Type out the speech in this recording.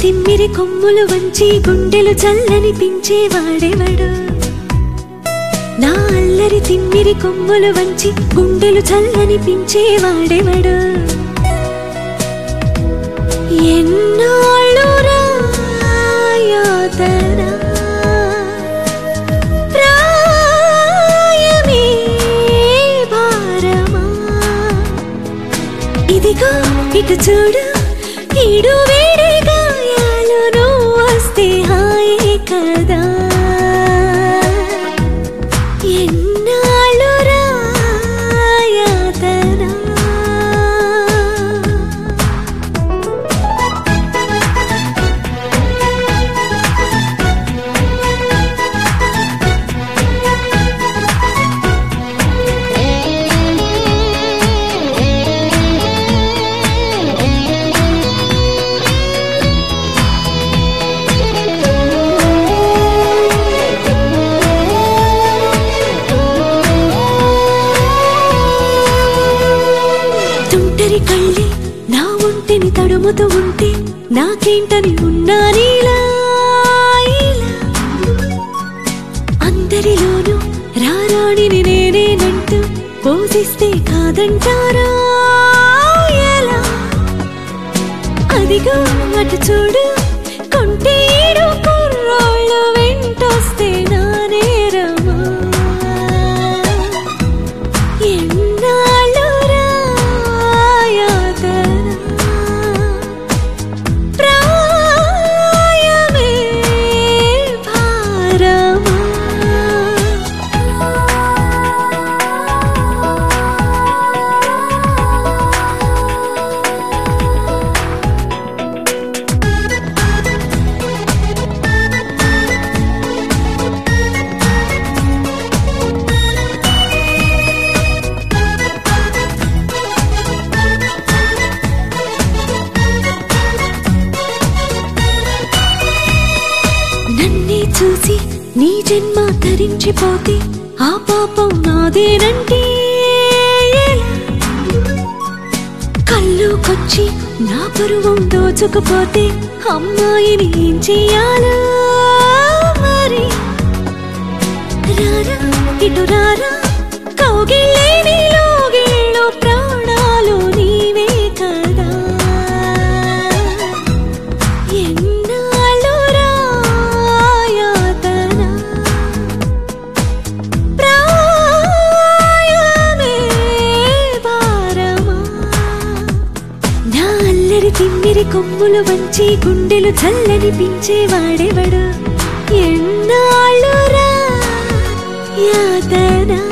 తిమ్మిరి కొమ్ములు వంచి గుండెలు చల్లనిపించేవాడెవడు నా అల్లరి తిమ్మిరి కొమ్ములు వంచి గుండెలు చల్లనిపించేవాడెవడు ఎన్నాళ్ళు రాయాతనా ప్రాయమే భారమా ఇదిగో ఇటు చూడు ఈడు వేడి గాయాలు నువ్వు వస్తే హాయే కదా ఎన్నాళ్ళు రాయాతనా తుంటరి కళ్ళి నా ఒంటిని తడుముతూ ఉంటే నాకేంటని ఉన్నా నీలా ఇలా. అందరిలోనూ రారాణిని నేనేనంటూ పోజిస్తే కాదంటారా ఎలా అదిగో అటు చూడు కొంటే ఈడు కుర్రోళ్ళు వెంటొస్తే నా నేరమా ఎన్నాళ్ళు రాయాతనా ప్రాయమే భారమా నన్నే చూసి నీ జన్మ తరించిపోతే ఆ పాపం నాదేనంటే ఎలా? కల్లోకొచ్చి నా పరువం దోచుకుపోతే అమ్మాయిని ఏం చెయ్యాలో మరి రారా ఇటు రారా కౌగిళ్ళే నీలోగిళ్ళో ప్రాణాలు నీవే కదా ఎన్నాళ్ళు రాయాతనా ప్రాయమే భారమా నా అల్లరి తిమ్మిరి కొమ్ములు వంచి గుండెలు చల్లనిపించేవాడెవడు ఎన్నాళ్ళు రా యాతనా